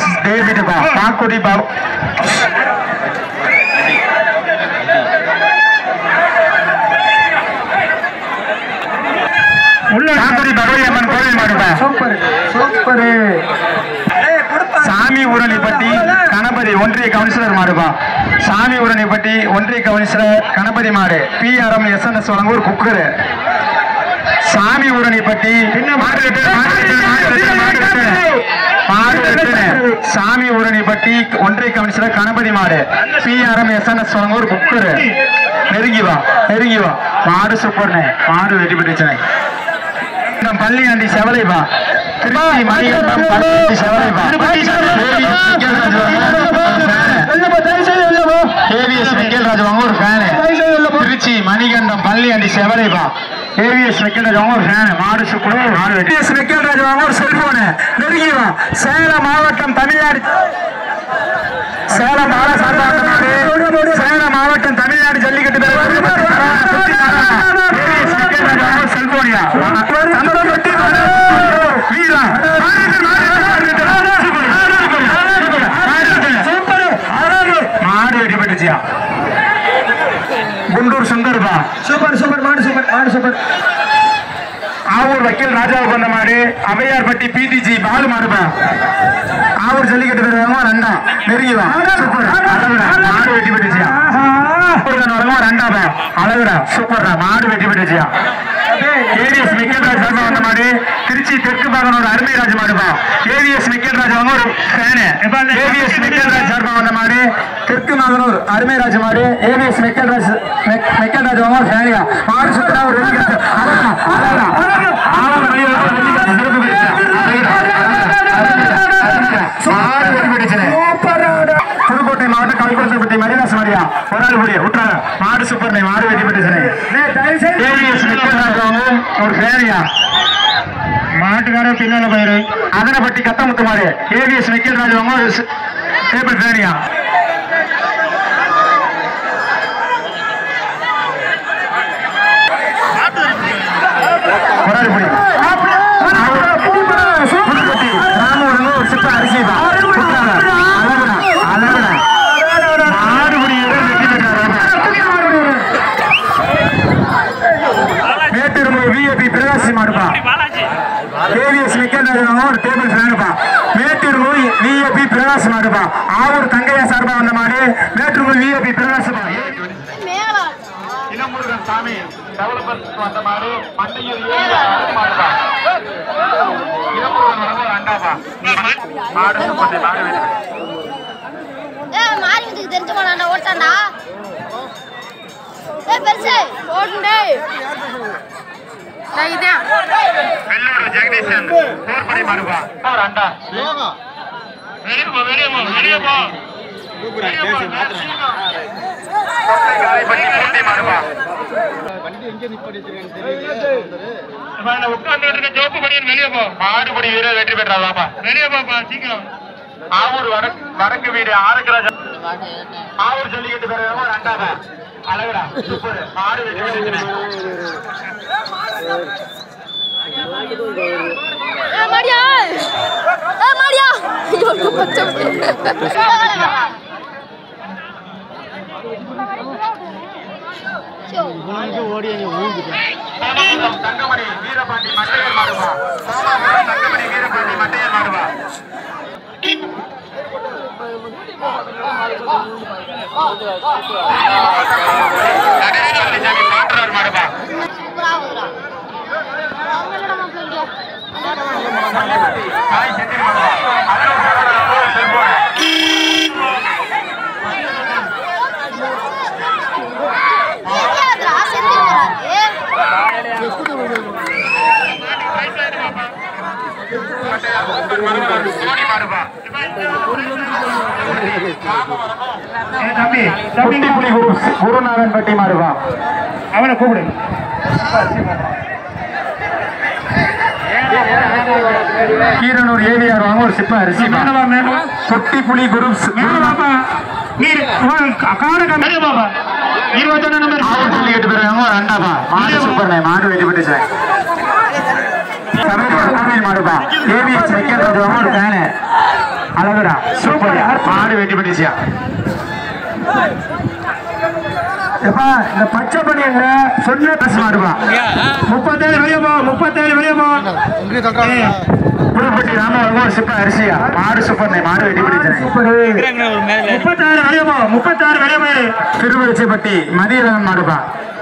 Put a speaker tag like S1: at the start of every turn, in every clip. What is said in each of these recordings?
S1: AVS David பா பாக்குடி பா பாக்குடி பகவதி அம்மன் கோவில் மாடுப்பா
S2: சூப்பர் சூப்பர்
S1: சாமி ஊரணிப்பட்டி கணபதி ஒன்றிய கவுன்சிலர் மாடுப்பா சாமி ஊரணிப்பட்டி ஒன்றிய கவுன்சிலர் கணபதி மாடு பிஆர்எம் எஸ்என்எஸ் வழங்கூர் குக்கரு சாமி ஊரணிப்பட்டி மாடு வெட்டு, மாடு வெட்டு, மாடு வெட்டு, மாடு வெட்டு. மாடு வெட்டு. சாமி ஊரணிப்பட்டி ஒன்றிய கவுன்சிலர் கணபதி மாடு பிஆர்எம் எஸ்என்எஸ் வழங்கூர் குக்கரு நெருங்கி வா நெருங்கி வா மாடு சூப்பர்னே மாடு வெட்டி பெற்றுச்சனே பள்ளியாண்டி செவலைப்பா திருச்சி மணிகண்டம் பள்ளியாண்டி செவலைப்பா ஏவிஎஸ் வெங்கல்ராஜ் வாங்க ஒரு ஃபேனு திருச்சி மணிகண்டம் பள்ளியாண்டி செவலைப்பா ஏவிஎஸ் வெங்கல்ராஜ் வாங்க ஒரு ஃபேனு மாடு சுக்குடு மாடு ஏவிஎஸ் வெங்கல்ராஜ் வாங்க ஒரு செல்போனு நெருங்கிவா சேலம் மாவட்டம் தமிழ்நாடு சேலம் மாவட்ட சார்பாக நாடு சேலம் மாவட்டம் தமிழ்நாடு ஜல்லிக்கட்டு செல்போனியா வீரா மாடு வெட்டி பெற்றுச்சியா குண்டூர் சுந்தர்பா
S2: சூப்பர் சூப்பர் மாடு சூப்பர் மாடு சூப்பர்
S1: ஆவூர் வக்கீல் ராஜாவுக்கு வந்த மாடு அவையார்பட்டி பிடிஜி பாலு மாடுப்பா ஆவூர் ஜல்லிக்கட்டு தருவாங்க ரெண்டா நெருங்கிவா சூப்பர் அழகுடா மாடு வெட்டி பெற்றுச்சியா வரமா ரெண்டாப்பா அழகுடா சூப்பர்டா மாடு வெட்டி பெற்றுச்சியா ஏவிஎஸ் வெங்கட்ராஜ் சார்பா வந்த மாடு திருச்சி தெற்கு பாகனோட அருமைராஜ் மாடுப்பா ஏவிஎஸ் வெங்கட்ராஜ் அவங்க ஒரு ஃபேனு ஏவிஎஸ் வெங்கட்ராஜ் சார்பா வந்த மாடு தெற்கு மாகனூர் அருமைராஜ் மாடு ஏவிஎஸ் வெங்கட்ராஜ் வெங்கட்ராஜ் அவங்க ஒரு ஃபேனியா மாடு சுத்தரா ஒரு ரெண்டு கட்டு அழகா அழகா ஆவல் மணியோட ரெண்டு கட்டு சிறப்பு பெற்றுச்சா மாடு வெட்டி பெற்றுச்சனே புதுக்கோட்டை மாவட்டம் கல்குளத்தப்பட்டி மரிதாஸ் மாரியா ஒரு ஆள் புரிய விட்டுறாங்க மாடு சூப்பர் மாடு வெட்டி பெற்றுச்சனே ஏவிஎஸ் நிக்கராஜாவும் ஒரு ஃபேனியா மாட்டுக்காரன் பின்னால போயிரு அதனப்பட்டி கத்தமுத்து மாடு ஏவிஎஸ் நிக்கல் ராஜாவும் ஒரு ஸ்- டேபிள் ஃபேனியா ஒரு ஆள் புடி புதுக்கோட்டை ராமூர்னு ஒரு சிப்ப அரிசி தான் விட்டுறாங்க. அழகுடா அழகுடா மாடு புடியோட வெட்டி பெற்றாரு மேட்டூர் விஏபி பிரகாசி மாடுப்பா ஏவிஎஸ் விக்கெண்ட் ஒரு டேபிள் ஃபேனுப்பா மேட்டூர் விஏபி பிரகாசி மாடுப்பா ஆவூர் தங்கையா சார்பா வந்த மாடு மேட்டூர் விஏபி பிரகாசிப்பா
S3: மேலம்
S1: இளமுருகன் சாமி டெவலப்பர் வந்த மாடு மண்டையூர் மாடுப்பா இளமுருகன் வந்து அண்டாப்பா மாடு சூப்பர் மாடு வெற்றி.
S3: ஏ மாறி வந்து தெரிஞ்ச போனா ஓட்டாண்டா ஏ பெருசு ஓடுண்டே இதான்
S1: வெள்ளூர் ஜெகதீசன் போர்படை மாடுப்பா ஒரு அண்டா வெளியே போ வெளியே போ வெளியே போ கோட்டை காரைப்பட்டி பூண்டி மாடுப்பா உட்கார்ந்து இருக்க ஜோப்பு படியன் வெளியே போ மாடுபடி வீரர் வெற்றி பெற்றாதாப்பா வெளியே போப்பா சீக்கிரம் ஆவூர் வடக்கு வடக்கு வீடு ஆரக்கராஜ ஆவூர் ஜல்லிக்கட்டு பெறவங்க ஒரு அண்டாப்பா அழகுடா சூப்பர் மாடு வெற்றி பெற்றுச்சு
S3: ஏ மாடியா ஏ மாடியா ஐயோ பச்சை
S1: சோமசுந்தரம் தங்கமணி வீரபாண்டி மட்டையர் மாடுவா சோமசுந்தரம் தங்கமணி வீரபாண்டி மட்டையர் மாடுவா நடேசவள்ளி மாற்றார் மாடுவா
S3: சூப்பரா வருடா அவங்களோட மாப்பிள்ளை
S1: காய் செந்தில் மாடுவா அதோட செல்போன்
S3: ஏறியாதுடா செந்தில் வராது
S1: சோனி மாடுவா
S2: தம்பி
S1: குட்டி புலி குரு குருநாதன் பட்டி மாடுவா
S2: அவனை கூப்பிடு
S1: கீரனூர் ஏவிஆர் வாங்க ஒரு சிப்ப அரிசி
S2: மேனவா மேனவா
S1: குட்டி புலி குரு
S2: மேனவாப்பா நீர் காடு கம்மியா பாப்பா இருபத்தொன்னு நம்பர்
S1: ஆவூர் ஜல்லிக்கட்டு பெறுவாங்க ஒரு அண்டாப்பா மாடு சூப்பர்ண்ணே மாடு வெட்டி பெற்றுச்சு தமிழ் கோவில் மாடுப்பா ஏவிஎஸ் வைக்கிறது ஒரு ஃபேனு அழகுடா சூப்பர் மாடு வெட்டி பண்ணிச்சியா எப்பா இந்த பச்சை பண்ணியங்க சொன்ன பஸ் மாடுப்பா
S2: முப்பத்தேழு வெளியே போ முப்பத்தேழு வெளியே போ
S1: புதுப்பட்டி ராம சூப்பர் அரிசியா மாடு சூப்பர் மாடு வெட்டி பண்ணிச்சேன்
S2: முப்பத்தாறு வெளியே போ முப்பத்தாறு வெளியே போயிரு
S1: திருவரிச்சிப்பட்டி மதியரகன் மாடுப்பா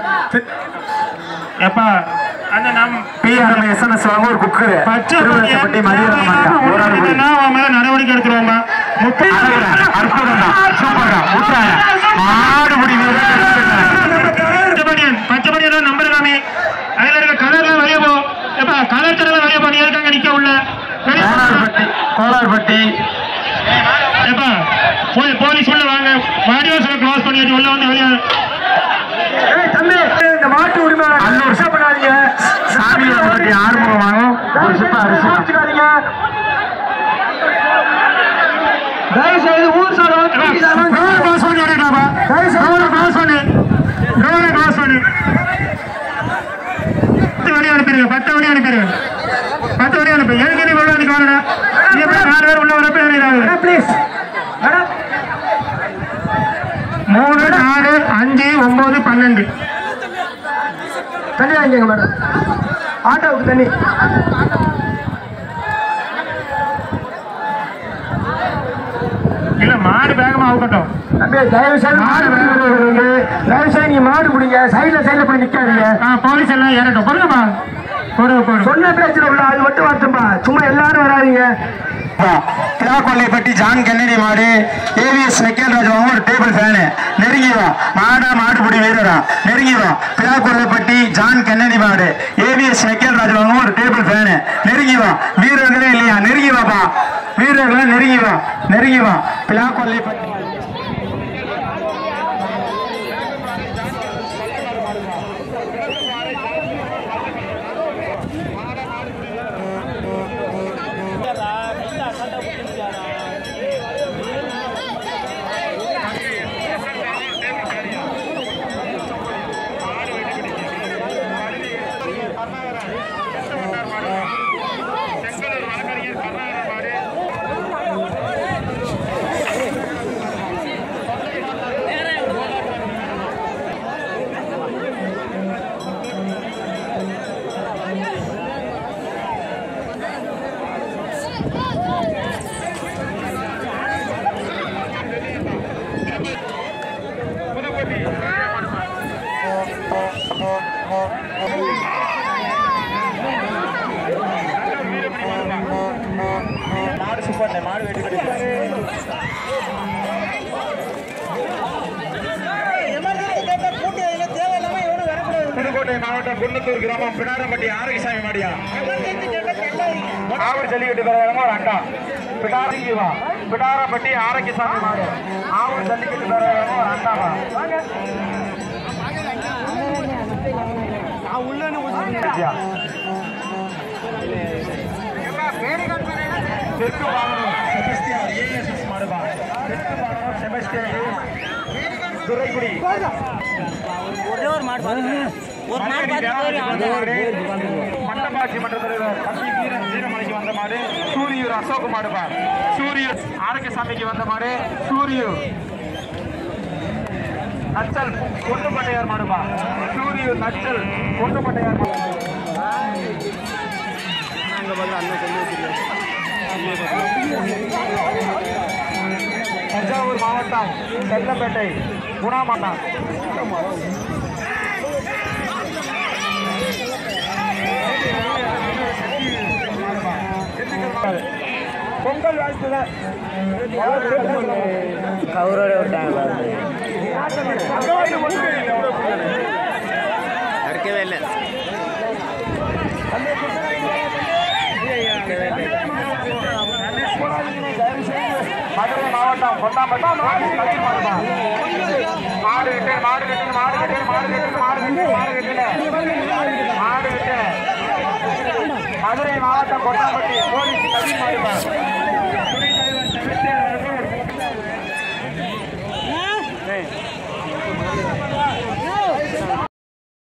S2: எப்பா அந்த நம்
S1: பிஆர்எம் எஸ்என்எஸ் வாங்க ஒரு குக்கு
S2: பச்சை
S1: திருவரிச்சிப்பட்டி மதியரகன் மாட்டா ஒரு ஆள் போய்
S2: அவன் மேல நடவடிக்கை எடுத்துருவோமா
S1: அழகுடா, அற்புதம்டா, சூப்பர்டா, ஊத்தாயா. மாடு முடி வீரர்
S2: பச்சைப்படியன் பச்சைப்படியன் நம்பர் காமி அதுல இருக்க கலர்லாம் வெளியே போ எப்பா கலர் கலர் வெளியே போ நீ இருக்காங்க நிக்க உள்ள வெளியே போ.
S1: கோலார்பட்டி கோலார்பட்டி
S2: எப்பா போய் போலீஸ் உள்ள வாங்க வாடிவாசல க்ளோஸ் பண்ணிட்டு உள்ள வந்து வெளியே
S1: தம்பி இந்த மாட்டு உரிமையாளர் நல்ல வருஷம் பண்ணாதீங்க சாமி பட்டி ஆறுமுகம் வாங்கும் ஒரு சிப்ப அரிசி வச்சுக்காதீங்க தயவு செய்து ஊர் சாரம்
S2: ரோடு க்ளோஸ் பண்ணி விடுறாப்பா ரோடு க்ளோஸ் பண்ணி ரோடு க்ளோஸ் பண்ணி பத்து வழி அனுப்பிடுங்க பத்து வழி அனுப்பிடுங்க பத்து வழி அனுப்பி எதுக்கு நீ உள்ள வந்து வாங்கடா நீ எப்படி நாலு பேர் உள்ள வரப்ப ஏறிடாது
S1: ப்ளீஸ் மேடம்
S2: மூணு நாலு அஞ்சு ஒன்பது பன்னெண்டு
S1: தண்ணி வாங்கிக்கோங்க மேடம் ஆட்டோவுக்கு தண்ணி
S2: இல்ல மாடு வேகமா அவுக்கட்டும்
S1: தம்பி தயவு செய்து மாடு பிடிக்கிறவங்க தயவு செய்து நீங்க மாடு பிடிங்க சைடுல சைடுல போய் நிக்காதீங்க
S2: ஆ போலீஸ் எல்லாம் ஏறட்டும் பொறுங்கப்பா பொறு பொறு
S1: சொன்ன பேச்சுல உள்ள அது மட்டும் வரட்டும்பா சும்மா எல்லாரும் வராதீங்க கொல்லைப்பட்டி ஜான் கென்னடி மாடு ஏவிஎஸ் நெக்கேல் ராஜ் வாங்க ஒரு டேபிள் ஃபேனு நெருங்கி வா மாடா மாடுபிடி வீரரா நெருங்கி வா கொல்லைப்பட்டி ஜான் கென்னடி மாடு ஏவிஎஸ் நெக்கேல் ராஜ் வாங்க ஒரு டேபிள் ஃபேனு நெருங்கி வா வீரர்களே இல்லையா நெருங்கி வாப்பா வீரர்களே நெருங்கி வா நெருங்கி வா கொல்லைப்பட்டி மாடு சூப்பர் மாடு வெட்டி புதுக்கோட்டை மாவட்டம் குன்னத்தூர் கிராமம் பிடாரம்பட்டி ஆரோக்கியசாமி மாடியா ஆவூர் ஜல்லிக்கட்டு பேரவங்க ஒரு அண்டா பிடாரிங்கி வா பிடாரம்பட்டி ஆரோக்கியசாமி மாடு ஆவூர் ஜல்லிக்கட்டு பேரவங்க ஒரு அண்டாவா ஐயா. தெற்கு பாகனம் செபஸ்டியார் ஏஎஸ்எஸ் மாடுபா தெற்கு பாகனம் செபஸ்டியார் துரைக்குடி மண்டபாட்சி மன்ற தலைவர் தம்பி வீரன் வீரமலைக்கு வந்த மாடு சூரியூர் அசோக் மாடுபா சூரியூர் ஆரோக்கியசாமிக்கு வந்த மாடு சூரியூர் நச்சல் கொண்டுப்பட்டையார் மாடுபா சூரியூர் நச்சல் கொண்டுப்பட்டையார் மாடு தஞ்சாவூர் மாவட்டம் செல்லப்பேட்டை குணாமாட்டா பொங்கல் வாழ்த்துல
S4: கவுரோட விட்டாங்க அறுக்கவே இல்லை
S1: மதுரை மாவட்டம் கொட்டாம்பட்டி மாடுபா மாடு வெட்டு மாடு வெட்டு மாடு வெட்டு மாடு வெட்டு மாடு வெட்டு மாடு வெட்டு மாடு வெட்டு மதுரை மாவட்டம் கொட்டாம்பட்டி போலீஸ் கல்வி மாடுபா